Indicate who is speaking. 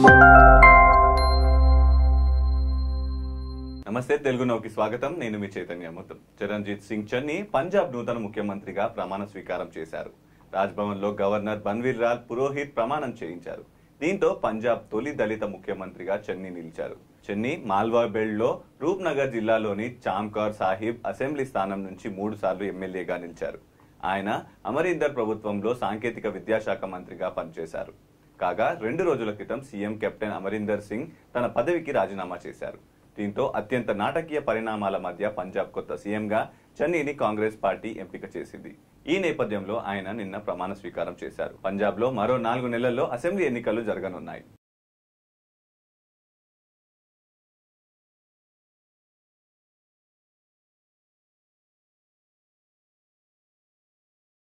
Speaker 1: నమస్తే తెలుగు నౌకి స్వాగతం నేను మీ చైతన్య మొత్తం చరణ్జీత్ సింగ్ చన్ని పంజాబ్ నూతన ముఖ్యమంత్రిగా ప్రమాణ స్వీకారం చేశారు రాజ్భవన్ లో గవర్నర్ బన్వీర్ లాల్ పురోహిత్ ప్రమాణం చేయించారు దీంతో పంజాబ్ తొలి దళిత ముఖ్యమంత్రిగా చెన్ని నిలిచారు చెన్ని మాల్వా బెల్ట్ లో రూప్నగర్ జిల్లాలోని చామ్కార్ సాహిబ్ అసెంబ్లీ స్థానం నుంచి మూడు సార్లు ఎమ్మెల్యేగా నిలిచారు ఆయన అమరీందర్ ప్రభుత్వంలో సాంకేతిక విద్యాశాఖ మంత్రిగా పనిచేశారు కాగా రెండు రోజుల క్రితం సీఎం కెప్టెన్ అమరీందర్ సింగ్ తన పదవికి రాజీనామా చేశారు దీంతో అత్యంత నాటకీయ పరిణామాల మధ్య పంజాబ్ కొత్త సీఎంగా చన్నీని కాంగ్రెస్ పార్టీ ఎంపిక చేసింది ఈ నేపథ్యంలో ఆయన నిన్న ప్రమాణ స్వీకారం చేశారు పంజాబ్లో మరో నాలుగు నెలల్లో అసెంబ్లీ ఎన్నికలు జరగనున్నాయి